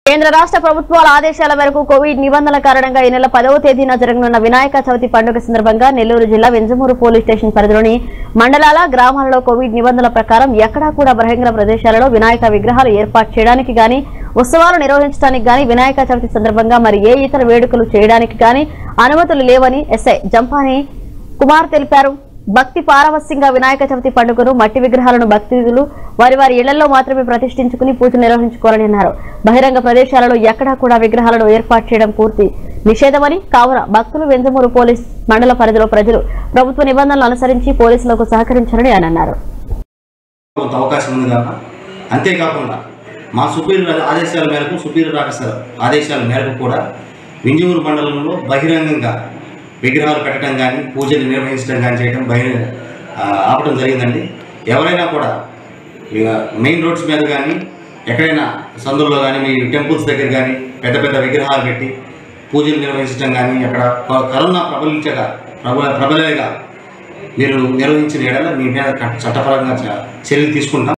కేంద్ర రాష్ట్ర ప్రభుత్వాల ఆదేశాల మేరకు కోవిడ్ నిబంధనల కారణంగా ఈ నెల పదవ తేదీన జరగనున్న వినాయక చవితి పండుగ సందర్భంగా నెల్లూరు జిల్లా వెంజమూరు పోలీస్ స్టేషన్ పరిధిలోని మండలాల గ్రామాలలో కోవిడ్ నిబంధనల ప్రకారం ఎక్కడా కూడా బహిరంగ ప్రదేశాలలో వినాయక విగ్రహాలు ఏర్పాటు చేయడానికి గాని ఉత్సవాలు నిర్వహించడానికి గాని వినాయక చవితి సందర్భంగా మరి ఏ ఇతర వేడుకలు చేయడానికి గాని అనుమతులు లేవని ఎస్ఐ జంపాని కుమార్ తెలిపారు భక్తి పారవస్యంగా వినాయక చవితి పండుగను మట్టి విగ్రహాలను భక్తులు వారి వారి ఇళ్లలో మాత్రమే ప్రతిష్ఠించుకుని పూజలు నిర్వహించుకోవాలని అన్నారు బహిరంగ ప్రదేశాలలో ఎక్కడా కూడా విగ్రహాలను ఏర్పాటు చేయడం పూర్తి నిషేధమని కావున భక్తులు వెంజమూరు పోలీస్ మండల పరిధిలో ప్రజలు ప్రభుత్వ నిబంధనలు అనుసరించి పోలీసులకు సహకరించాలని ఆయన అన్నారు కొంత అవకాశం ఉంది కనుక అంతేకాకుండా మా సుపీరియర్ ఆదేశాల మేరకు సుపీరియర్ ఆఫీసర్ ఆదేశాల మేరకు కూడా వింజూరు మండలంలో బహిరంగంగా విగ్రహాలు పెట్టడం కానీ పూజలు నిర్వహించడం కానీ చేయడం బహిరంగ ఆ, ఆపడం జరిగిందండి ఎవరైనా కూడా ఇక మెయిన్ రోడ్స్ మీద కానీ ఎక్కడైనా సందుల్లో కానీ మీ టెంపుల్స్ దగ్గర కానీ పెద్ద పెద్ద విగ్రహాలు పెట్టి పూజలు నిర్వహించడం కానీ అక్కడ కొ- కరోనా ప్రబలించగా ప్రబల ప్రబలేగా మీరు నిర్వహించిన ఎడల మీ మీద చట్టపరంగా చ- చర్యలు తీసుకుంటాం